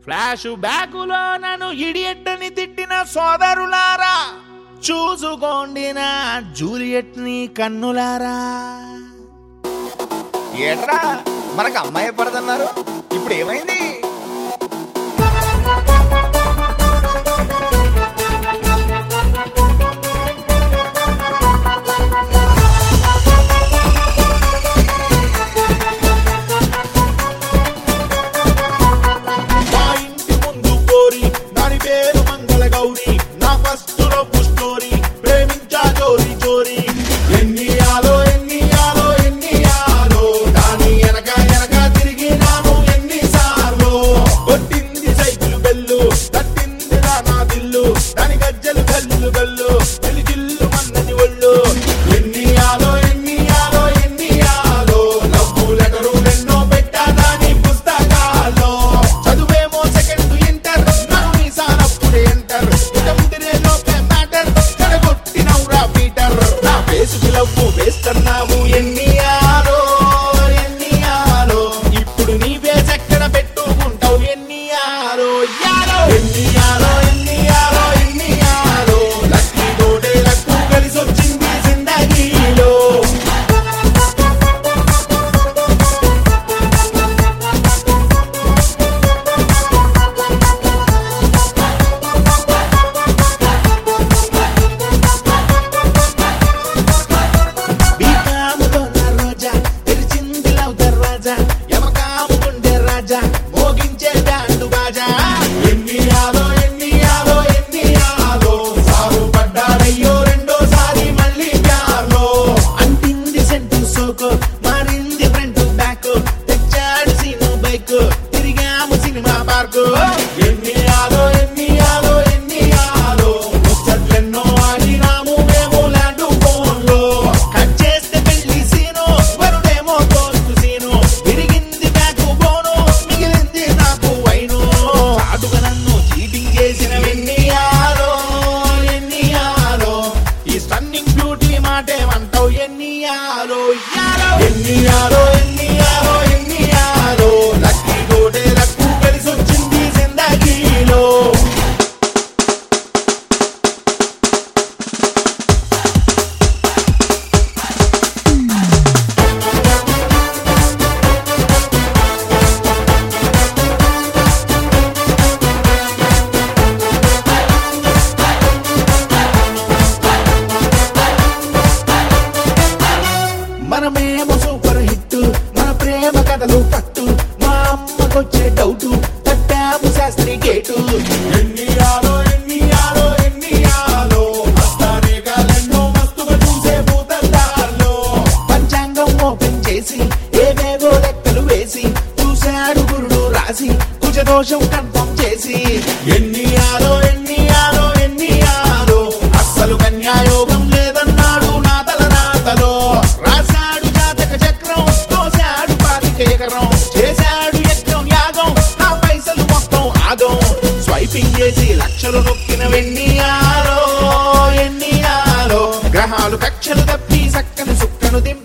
flash బ్యాకులో నన్ను ఇడియట్టని తిట్టిన సోదరులారా చూసుకోండి నా జూలియట్ ని కన్నులారా ఏట్రా మనకు అమ్మాయి పడదన్నారు ఇప్పుడు ఏమైంది మా ఇంటి ముందు కోరి దాని పేరు మంగళ గౌరి నా ఫస్ట్ లవ్ స్టోరీ ప్రేమించా జోరి జోరి ఎన్ని ఆలో ఎన్ని ఆలో ఎన్ని ఆలో దాని ఎనక ఎనక తిరిగి నాను ఎన్ని సార్లు కొట్టింది సైకిల్ బెల్లు తట్టింది రా నా దిల్లు దాని గజ్జలు గల్లు గల్లు జిల్లు మన్నది ఒళ్ళు ఎన్ని ఆలో ఎన్ని ఆలో ఎన్ని ఆలో లవ్వు లెటరు ఎన్నో పెట్టా దాని పుస్తకాల్లో చదువేమో సెకండ్ ఇంటర్ నన్ను నీ సానప్పుడే ఎంటర్ ఇక ముదిరే లోపే మ్యాటర్ చెడగొట్టినవురా పీటర్ నా ఫేసుకి లవ్వు వేస్తున్నావు ఎన్ని ఆలో ఎన్ని ఆలో ఇప్పుడు నీ ఫేస్ ఎక్కడ పెట్టుకుంటావు ఎన్ని ఆలో యాలో ఎన్ని ఆలో ఎన్ని ఆలో ఎన్ని ఆలో లక్కీ తోటే లక్కు కలిసి వచ్చింది జిందగీలో బీకాములో నా రోజా తెరిచింది లవ్ దర్వాజా యమకాము గుండె రాజా మోగించే బ్యాండు బాజా ఎన్ని ఆలో ఎన్ని ఆలో ఎన్ని ఆలో సారు పడ్డాడయ్యో రెండోసారి మళ్ళీ ప్యార్లో అంటింది సెంటు సోకు మారింది ఫ్రంట్ బ్యాక్ తెచ్చాడు సీను బైక్ తిరిగాము సినిమా పార్కు ఎన్ని ఆలో ఎన్ని ఆలో ఎన్ని ఆలో ముచ్చట్లెన్నో ఆడినాము మేము ల్యాండ్ ఫోన్లో కట్ చేస్తే పెళ్లి సీను వరుడేమో తోస్తు సీను విరిగింది బ్యాకు బోను మిగిలింది నాకు వైను చాటుగా నన్ను చీటింగ్ చేసిన ఎన్ని ఆలో ఎన్ని ఆలో ఈ స్టన్నింగ్ బ్యూటీ మాటేమంటావు ఎన్ని ఆలో యాలో ఎన్ని ఆలో ఎన్ని ఆలో ఎన్ని ఆలో లక్కీ తోటే లక్కు కలిసి వచ్చింది జిందగీలో మనమేమో సూపర్ హిట్ మన ప్రేమ కథలు పట్టు మా అమ్మకొచ్చే డౌట్ తట్టాము శాస్త్రి గేటు ఎన్ని ఆలో ఎన్ని ఆలో ఎన్ని ఆలో మస్తానే కాలెన్నో మస్తుగా చూసే భూతద్దాల్లో పంచాంగం ఓపెన్ చేసి ఏవేవో లెక్కలు వేసి చూశాడు గురుడు రాసి కుజదోషం కన్ఫర్మ్ చేసి ఎన్ని ఆలో ఎన్ని ఆలో ఎన్ని ఆలో అస్సలు కన్యాయోగం లేదన్నాడు నా తల నాతలో రాశాడు జాతక చక్రం తోశాడు పాతిక ఎకరం చేశాడు యజ్ఞం యాగం నా పైసలు మొత్తం ఆగం స్వైపింగ్ చేసి లక్షలు నొక్కిన వెన్ని ఆలో ఎన్ని ఆలో గ్రహాలు కక్షలు తప్పి చక్కని సుక్కను దింపి